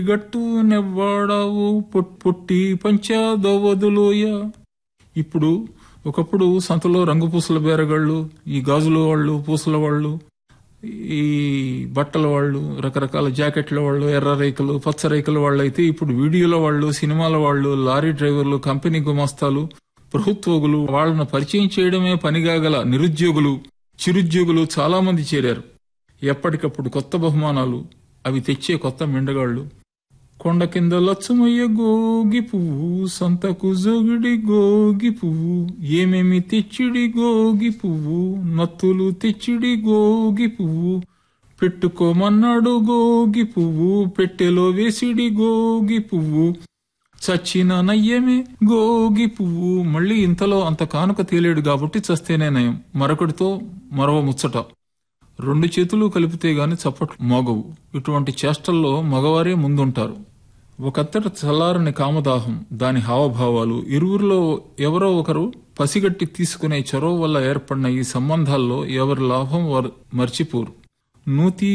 గట్టు నెవ్వాడావు పొట్- పొట్టి పంచాదవదులోయ ఇప్పుడు ఒకప్పుడు సంతలో రంగు పూసల బేరగాళ్ళు ఈ గాజుల వాళ్ళు పూసల వాళ్ళు ఈ బట్టల వాళ్ళు రకరకాల జాకెట్ల వాళ్ళు ఎర్ర రేఖలు పచ్చ రేఖల వాళ్ళు అయితే ఇప్పుడు వీడియోల వాళ్ళు సినిమాల వాళ్ళు లారీ డ్రైవర్లు కంపెనీ గుమస్తాలు ప్రభుత్వోగులు వాళ్ళను పరిచయం చేయడమే పనిగా గల నిరుద్యోగులు చిరుద్యోగులు చాలా మంది చేరారు ఎప్పటికప్పుడు కొత్త బహుమానాలు అవి తెచ్చే కొత్త మిండగాళ్ళు కొండ కింద లచ్చమయ్య గోగి పువ్వు సంతకు జోగిడి గోగి పువ్వు ఏమేమి తెచ్చిడి గోగి పువ్వు నత్తులు తెచ్చిడి గోగి పువ్వు పెట్టుకోమన్నాడు గోగి పువ్వు పెట్టెలో వేసిడి గోగి పువ్వు చచ్చిన నయ్యమే గోగి పువ్వు మళ్ళీ ఇంతలో అంత కానుక తేలేడు కాబట్టి చస్తేనే నయం మరొకటితో మరవ ముచ్చట రెండు చేతులు కలిపితే గాని చప్పట్లు మోగవు ఇటువంటి చేష్టల్లో మగవారే ముందుంటారు ఒకత్తట చల్లారని కామదాహం దాని హావభావాలు ఇరువురిలో ఎవరో ఒకరు పసిగట్టి తీసుకునే చొరవ వల్ల ఏర్పడిన ఈ సంబంధాల్లో ఎవరి లాభం వారు మర్చిపోరు నూతి